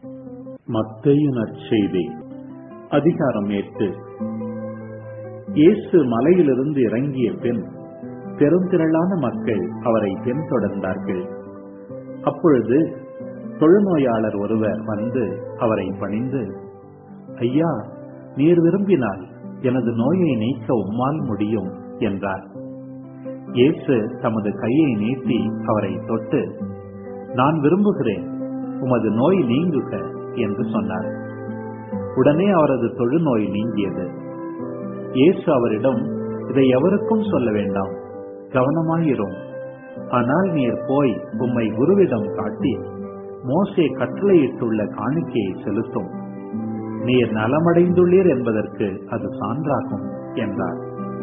மத்தேயு நற்செய்தி அதிகாரம் எட்டு இயேசு மலையிலிருந்து இறங்கிய பின் பெருந்திரளான மக்கள் அவரை பின்தொடர்ந்தார்கள் அப்பொழுது தொழுநோயாளர் ஒருவர் வந்து அவரை பணிந்து ஐயா நீர் விரும்பினால் எனது நோயை நீக்க உம்மால் முடியும் என்றார் இயேசு தமது கையை நீட்டி அவரை தொட்டு நான் விரும்புகிறேன் உமது நோய் நீங்குக என்று சொன்னார் உடனே அவரது தொழுநோய் நீங்கியது இயேசு அவரிடம் இதை எவருக்கும் சொல்ல வேண்டாம் கவனமாயிரும் ஆனால் நீர் போய் உம்மை குருவிடம் காட்டி மோசே கட்டளையிட்டுள்ள காணிக்கையை செலுத்தும் நீர் நலமடைந்துள்ளீர் என்பதற்கு அது சான்றாகும் என்றார்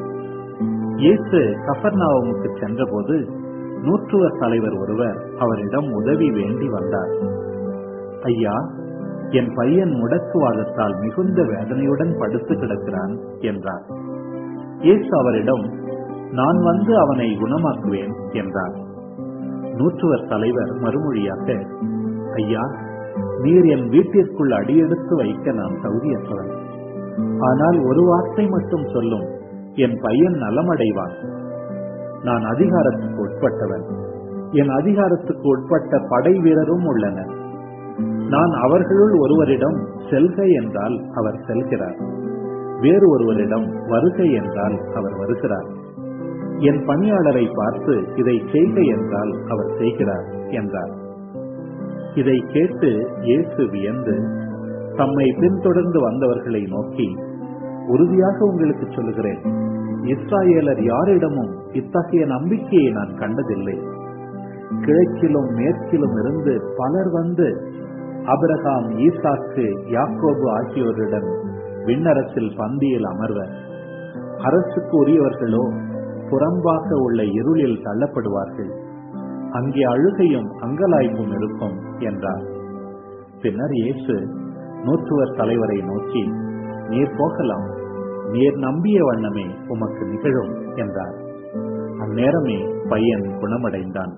இயேசு கபர்நாவுக்கு சென்றபோது நூற்றுவர் தலைவர் ஒருவர் அவரிடம் உதவி வேண்டி வந்தார் ஐயா என் பையன் முடக்குவாதத்தால் மிகுந்த வேதனையுடன் படுத்து கிடக்கிறான் என்றார் இயேசு அவரிடம் நான் வந்து அவனை குணமாக்குவேன் என்றார் நூற்றுவர் தலைவர் மறுமொழியாக ஐயா நீர் என் வீட்டிற்குள் அடியெடுத்து வைக்க நான் தகுதியற்றவன் ஆனால் ஒரு வார்த்தை மட்டும் சொல்லும் என் பையன் நலமடைவான் நான் அதிகாரத்துக்கு உட்பட்டவன் என் அதிகாரத்துக்கு உட்பட்ட படை வீரரும் உள்ளனர் நான் அவர்களுள் ஒருவரிடம் செல்க என்றால் அவர் செல்கிறார் வேறு ஒருவரிடம் வருகை என்றால் அவர் வருகிறார் என் பணியாளரை பார்த்து இதை செய்க என்றால் அவர் செய்கிறார் என்றார் இதை கேட்டு இயேசு வியந்து தம்மை பின்தொடர்ந்து வந்தவர்களை நோக்கி உறுதியாக உங்களுக்கு சொல்லுகிறேன் இஸ்ராயேலர் யாரிடமும் இத்தகைய நம்பிக்கையை நான் கண்டதில்லை கிழக்கிலும் மேற்கிலும் இருந்து பலர் வந்து அபிரகாம் ஈசாக்கு யாக்கோபு ஆகியோருடன் விண்ணரசில் பந்தியில் அமர்வர் அரசுக்கு உரியவர்களோ புறம்பாக உள்ள இருளில் தள்ளப்படுவார்கள் அங்கே அழுகையும் அங்கலாய்ப்பும் இருக்கும் என்றார் பின்னர் இயேசு நூற்றுவர் தலைவரை நோக்கி நீர் போகலாம் நீர் நம்பிய வண்ணமே உமக்கு நிகழும் என்றார் அந்நேரமே பையன் குணமடைந்தான்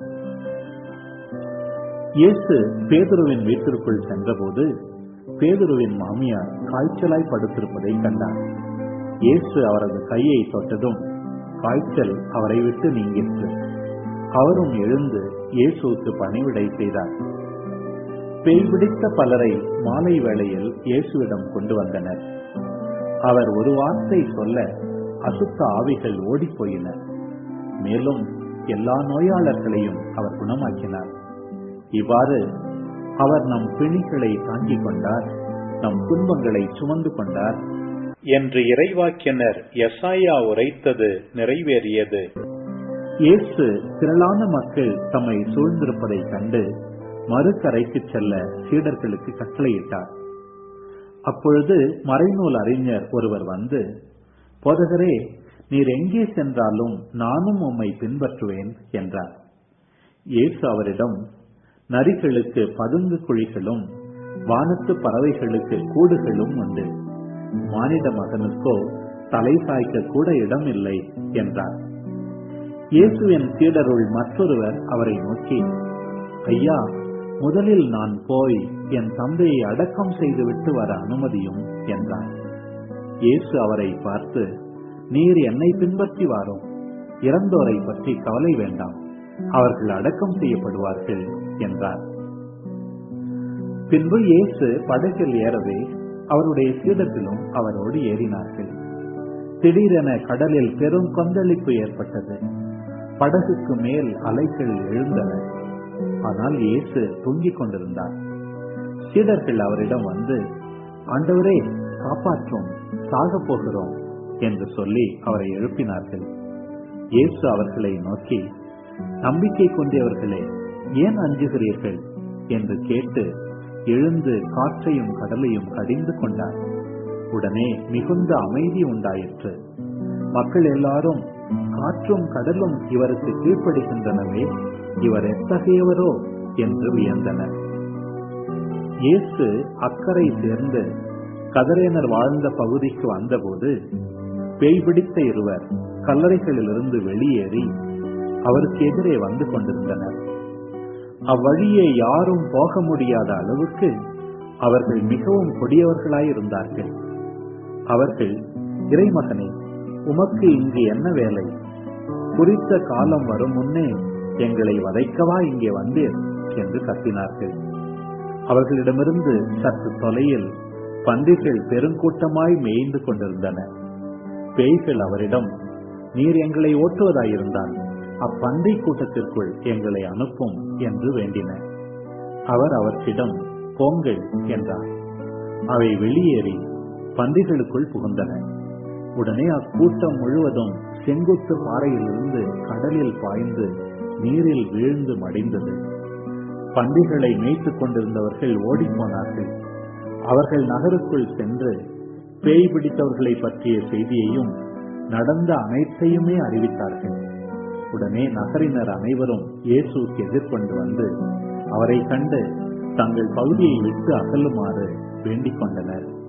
இயேசு பேதுருவின் வீட்டிற்குள் சென்றபோது பேதுருவின் மாமியார் காய்ச்சலாய் படுத்திருப்பதை கண்டார் இயேசு அவரது கையை தொட்டதும் காய்ச்சல் அவரை விட்டு நீங்கிற்று அவரும் எழுந்து இயேசுவுக்கு பணிவிடை செய்தார் பேய் பிடித்த பலரை மாலை வேளையில் இயேசுவிடம் கொண்டு வந்தனர் அவர் ஒரு வார்த்தை சொல்ல அசுத்த ஆவிகள் ஓடிப்போயின மேலும் எல்லா நோயாளர்களையும் அவர் குணமாக்கினார் இவ்வாறு அவர் நம் பிணிகளை தாங்கிக் கொண்டார் நம் துன்பங்களை சுமந்து கொண்டார் என்று இறைவாக்கினர் எசாயா உரைத்தது நிறைவேறியது இயேசு திரளான மக்கள் தம்மை சூழ்ந்திருப்பதைக் கண்டு மறுக்கரைக்கு செல்ல சீடர்களுக்கு கட்டளையிட்டார் அப்பொழுது மறைநூல் அறிஞர் ஒருவர் வந்து போதகரே நீர் எங்கே சென்றாலும் நானும் உம்மை பின்பற்றுவேன் என்றார் இயேசு அவரிடம் நரிகளுக்கு பதுங்கு குழிகளும் வானத்து பறவைகளுக்கு கூடுகளும் உண்டு மானிட மகனுக்கோ தலை சாய்க்க கூட இடம் இல்லை என்றார் இயேசுவின் சீடருள் மற்றொருவர் அவரை நோக்கி ஐயா முதலில் நான் போய் என் தந்தையை அடக்கம் செய்துவிட்டு வர அனுமதியும் என்றார் இயேசு அவரை பார்த்து நீர் என்னை பின்பற்றி வாரும் இறந்தோரை பற்றி கவலை வேண்டாம் அவர்கள் அடக்கம் செய்யப்படுவார்கள் என்றார் பின்பு இயேசு படகில் ஏறவே அவருடைய சீடர்களும் அவரோடு ஏறினார்கள் திடீரென கடலில் பெரும் கொந்தளிப்பு ஏற்பட்டது படகுக்கு மேல் அலைகள் எழுந்தன ஆனால் இயேசு தூங்கிக் கொண்டிருந்தார் சீடர்கள் அவரிடம் வந்து ஆண்டவரே காப்பாற்றும் சாக போகிறோம் என்று சொல்லி அவரை எழுப்பினார்கள் இயேசு அவர்களை நோக்கி நம்பிக்கை கொண்டவர்களே ஏன் அஞ்சுகிறீர்கள் என்று கேட்டு எழுந்து காற்றையும் கடலையும் கடிந்து கொண்டார் உடனே மிகுந்த அமைதி உண்டாயிற்று மக்கள் எல்லாரும் காற்றும் கடலும் இவருக்கு கீழ்ப்படுகின்றனவே இவர் எத்தகையவரோ என்று வியந்தனர் இயேசு அக்கறை சேர்ந்து கதரேனர் வாழ்ந்த பகுதிக்கு வந்தபோது பேய் பிடித்த இருவர் கல்லறைகளிலிருந்து வெளியேறி அவருக்கு எதிரே வந்து கொண்டிருந்தனர் அவ்வழியே யாரும் போக முடியாத அளவுக்கு அவர்கள் மிகவும் கொடியவர்களாயிருந்தார்கள் அவர்கள் இறைமகனே உமக்கு இங்கு என்ன வேலை குறித்த காலம் வரும் முன்னே எங்களை வதைக்கவா இங்கே வந்தீர் என்று கத்தினார்கள் அவர்களிடமிருந்து சற்று தொலையில் பன்றிகள் பெருங்கூட்டமாய் மேய்ந்து கொண்டிருந்தன பேய்கள் அவரிடம் நீர் எங்களை ஓட்டுவதாயிருந்தால் அப்பந்தை கூட்டத்திற்குள் எங்களை அனுப்பும் என்று வேண்டின அவர் அவற்றிடம் போங்கள் என்றார் அவை வெளியேறி பன்றிகளுக்குள் புகுந்தன உடனே அக்கூட்டம் முழுவதும் செங்குத்து பாறையிலிருந்து கடலில் பாய்ந்து நீரில் வீழ்ந்து மடிந்தது பன்றிகளை மேய்த்துக் கொண்டிருந்தவர்கள் ஓடிப்போனார்கள் அவர்கள் நகருக்குள் சென்று பேய் பிடித்தவர்களை பற்றிய செய்தியையும் நடந்த அனைத்தையுமே அறிவித்தார்கள் உடனே நகரினர் அனைவரும் இயேசுக்கு எதிர்கொண்டு வந்து அவரை கண்டு தங்கள் பகுதியை விட்டு அகலுமாறு வேண்டிக் கொண்டனர்